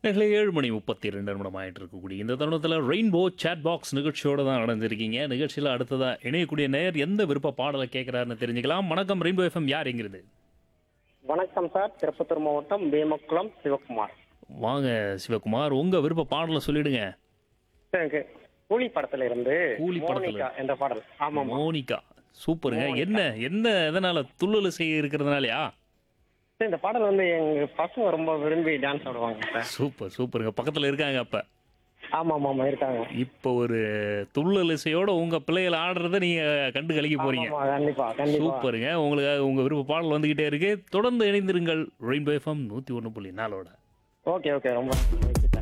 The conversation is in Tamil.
நேரில் ஏழு மணி முப்பத்தி ரெண்டு நிமிடம் ஆயிட்டு இருக்கக்கூடிய இந்த தருணத்தில் ரெயின்போ சேட் பாக்ஸ் நிகழ்ச்சியோட தான் நடந்திருக்கீங்க நிகழ்ச்சியில் அடுத்ததாக இணையக்கூடிய நேர் எந்த விருப்ப பாடலை கேட்குறாருன்னு தெரிஞ்சுக்கலாம் வணக்கம் ரெயின்போ எஃப்எம் யார் எங்கிறது வணக்கம் சார் திருப்பத்தூர் மாவட்டம் பீமக்குளம் சிவகுமார் வாங்க சிவகுமார் உங்கள் விருப்ப பாடலை சொல்லிடுங்க சார், எனக்கு கூலி படத்துல இருந்து கூலி படத்துல மோனிகா என்ற பாடல் ஆமாம் மோனிகா சூப்பருங்க என்ன என்ன எதனால துள்ளல் செய்ய இருக்கிறதுனாலயா சார் இந்த பாடல் வந்து எங்க பசங்க ரொம்ப விரும்பி டான்ஸ் ஆடுவாங்க சார் சூப்பர் சூப்பருங்க பக்கத்தில் இருக்காங்க அப்போ ஆமா ஆமா ஆமா இருக்காங்க இப்போ ஒரு துள்ளல் இசையோட உங்கள் பிள்ளைகள் ஆடுறத நீங்கள் கண்டு கழிக்க போறீங்க ஆமா கண்டிப்பா கண்டிப்பா சூப்பருங்க உங்களுக்கு உங்க விருப்ப பாடல் வந்துகிட்டே இருக்கு தொடர்ந்து இணைந்திருங்கள் ரெயின்போ எஃப்எம் நூத்தி ஒன்று புள்ளி நாலோட ஓகே ஓகே ரொம்ப